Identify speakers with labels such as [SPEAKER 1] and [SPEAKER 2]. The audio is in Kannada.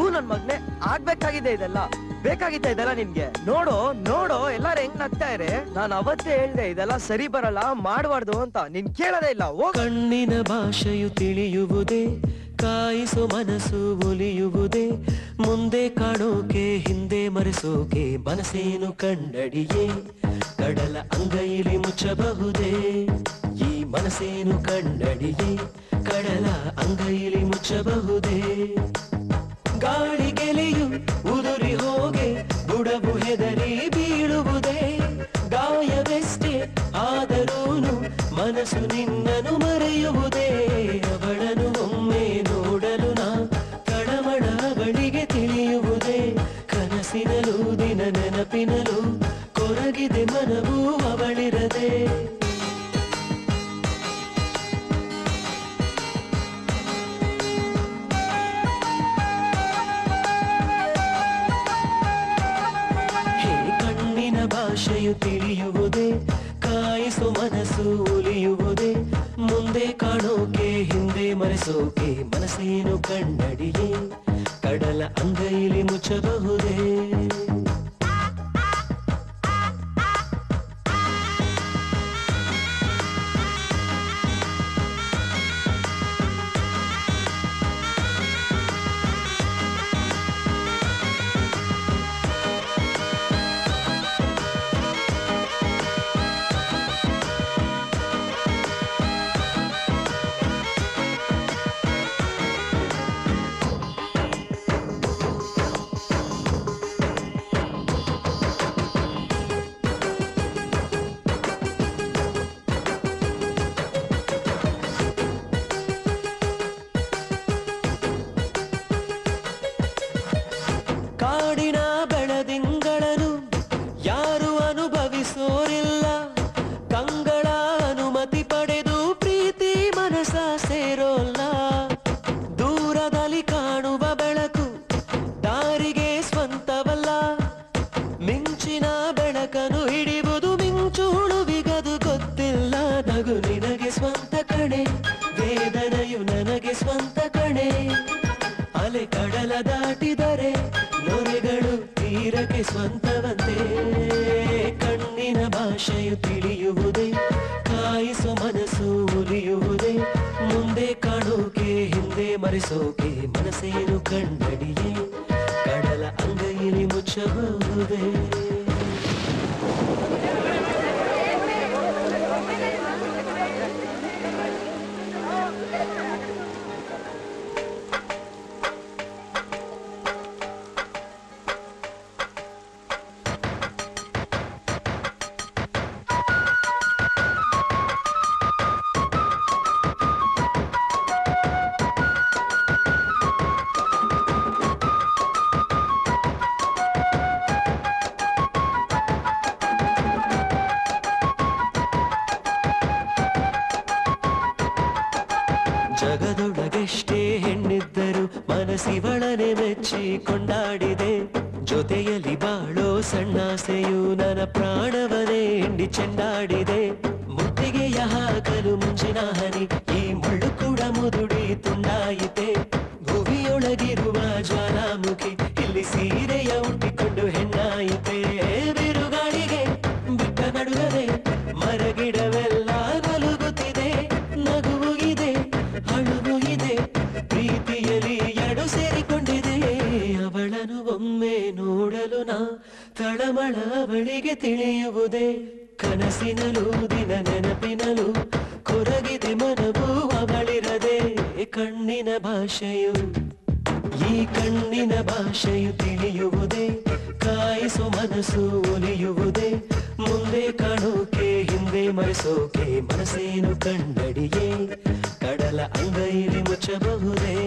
[SPEAKER 1] ಥೂ ನನ್ ಮಗ್ನೆ ಆಗ್ಬೇಕಾಗಿದೆ ಇದೆಲ್ಲ ಬೇಕಾಗಿತ್ತ ಇದೆಲ್ಲ ನಿನ್ಗೆ ನೋಡು ನೋಡು ಎಲ್ಲಾರು ಹೆಂಗ್ ನಗ್ತಾ ಇರೆ ನಾನ್ ಅವತ್ತೇ ಹೇಳ್ದೆ ಇದೆಲ್ಲ ಸರಿ ಬರಲ್ಲ ಮಾಡ್ಬಾರ್ದು ಅಂತ ನೀನ್ ಕೇಳೋದೇ ಇಲ್ಲ ಹೋಗ್
[SPEAKER 2] ಕಣ್ಣಿನ ಭಾಷೆಯು ತಿಳಿಯುವುದೇ ಕಾಯಿಸೋ ಮನಸ್ಸು ಒಲಿಯುವುದೇ ಮುಂದೆ ಕಾಣೋಕೆ ಹಿಂದೆ ಮರೆಸೋಕೆ ಮನಸ್ಸೇನು ಕಣ್ಣಡಿಯೇ ಕಡಲ ಅಂಗೈಲಿ ಮುಚ್ಚಬಹುದೇ ಈ ಮನಸ್ಸೇನು ಕಣ್ಣಡಿಯೇ ಕಡಲ ಅಂಗೈಲಿ ಮುಚ್ಚಬಹುದೇ ಗಾಳಿ ಗೆಲೆಯು ಉದುರಿ ಹೋಗೆ ಬುಡವು ಹೆದರಿ ಬೀಳುವುದೇ ಗಾಯವೆಷ್ಟೇ ಆದರೂನು ಮನಸ್ಸು ನಿನ್ನನು ಮರೆಯುವುದೇ ಅವಳನು ಒಮ್ಮೆ ನೋಡಲು ನಾ ತಳಮಳ ಬಳಿಗೆ ತಿಳಿಯುವುದೇ ಕನಸಿನಲು ದಿನ ನೆನಪಿನಲು ಕೊರಗಿದೆ ಮನವು ಅವಳಿರದೆ ಹೇ ಕಣ್ಣಿನ ಭಾಷೆಯು ತಿಳಿಯುವುದೇ ಕಾಯಿಸೋ ಮನಸ್ಸು ಉಲಿಯುವುದೇ ಮುಂದೆ ಕಾಣೋಕೆ ಹಿಂದೆ ಮರೆಸೋಕೆ ಮನಸ್ಸೇನು ಕಣ್ಣಡಿಯೇ ಕಡಲ ಅಂಗೈಲಿ ಮುಚ್ಚಬಹುದೇ ಕಾಡಿನ ಬೆಳದಿಂಗಳನು ಯಾರು ಅನುಭವಿಸೋರಿಲ್ಲ ಕಂಗಳ ಅನುಮತಿ ಪಡೆದು ಪ್ರೀತಿ ಮನಸ ಸೇರೋಲ್ಲ ದೂರದಲ್ಲಿ ಕಾಣುವ ಬೆಳಕು ದಾರಿಗೆ ಸ್ವಂತವಲ್ಲ ಮಿಂಚಿನ ಬೆಳಕನು ಹಿಡಿಯುವುದು ಮಿಂಚು ಹುಳುವಿಗದು ಗೊತ್ತಿಲ್ಲ ನಗು ನಿನಗೆ ಸ್ವಂತ ಕಣೆ ವೇದನೆಯು ನನಗೆ ಸ್ವಂತ ಕಣೆ ಅಲೆ ಕಡಲ ದಾಟಿದರೆ ನೊರೆಗಳು ತೀರಕ್ಕೆ ಸ್ವಂತವಂತೆ ಕಣ್ಣಿನ ಭಾಷೆಯು ತಿಳಿಯುವುದೇ ಕಾಯಿಸೋ ಮನಸ್ಸು ಉಲಿಯುವುದೇ ಮುಂದೆ ಕಾಣೋಕೆ ಹಿಂದೆ ಮರೆಸೋಕೆ ಮನಸ್ಸೇನು ಕಣ್ಣಡಿಯೇ ಕಡಲ ಅಂಗೈಲಿ ಮುಚ್ಚಬಹುದೇ ಜಗದೊಳಗೆಷ್ಟೇ ಹೆಣ್ಣಿದ್ದರು ಮನಸ್ಸಿವಳನೆ ಮೆಚ್ಚಿ ಕೊಂಡಾಡಿದೆ ಜೊತೆಯಲ್ಲಿ ಬಾಳೋ ಸಣ್ಣಾಸೆಯು ನನ್ನ ಪ್ರಾಣವನೇ ಹಿಂಡಿ ಚೆಂಡಾಡಿದೆ ಮುತ್ತಿಗೆಯ ಹಾಕಲು ಮುಂಚಿನ ಹನಿ ಈ ಮುಳ್ಳು ಕೂಡ ಮುದುಡಿ ತುಂಡಾಯಿತೆ ಭುವಿಯೊಳಗಿರುವ ಜ್ವಾಲಾಮುಖಿ ಇಲ್ಲಿ ಸೀರೆಯ ಉಟ್ಟಿಕೊಂಡು ಹೆಣ್ಣಾಯಿತೆ ಬಿರುಗಾಳಿಗೆ ಬಿಟ್ಟ ನಡುಗದೆ ಮರಗಿಡವೆಲ್ಲ ನಲುಗುತ್ತಿದೆ ನಗುವು ಇದೆ ಅಳುವು ಇದೆ ಪ್ರೀತಿಯಲ್ಲಿ ಎರಡು ಸೇರಿಕೊಂಡಿದೆ ಅವಳನು ಒಮ್ಮೆ ನೋಡಲು ನಾ ತಳಮಳ ಅವಳಿಗೆ ತಿಳಿಯುವುದೇ ಕನಸಿನಲು ದಿನ ನೆನಪಿನಲು ಕೊರಗಿದೆ ಮನವು ಅವಳಿರದೆ ಕಣ್ಣಿನ ಭಾಷೆಯು ಈ ಕಣ್ಣಿನ ಭಾಷೆಯು ತಿಳಿಯುವುದೇ ಕಾಯಿಸೋ ಮನಸ್ಸು ಒಲಿಯುವುದೇ ಮುಂದೆ ಕಾಣೋಕೆ ಹಿಂದೆ ಮರೆಸೋಕೆ ಮನಸ್ಸೇನು ಕಣ್ಣಡಿಯೇ ಕಡಲ ಅಂಗೈಲಿ ಮುಚ್ಚಬಹುದೇ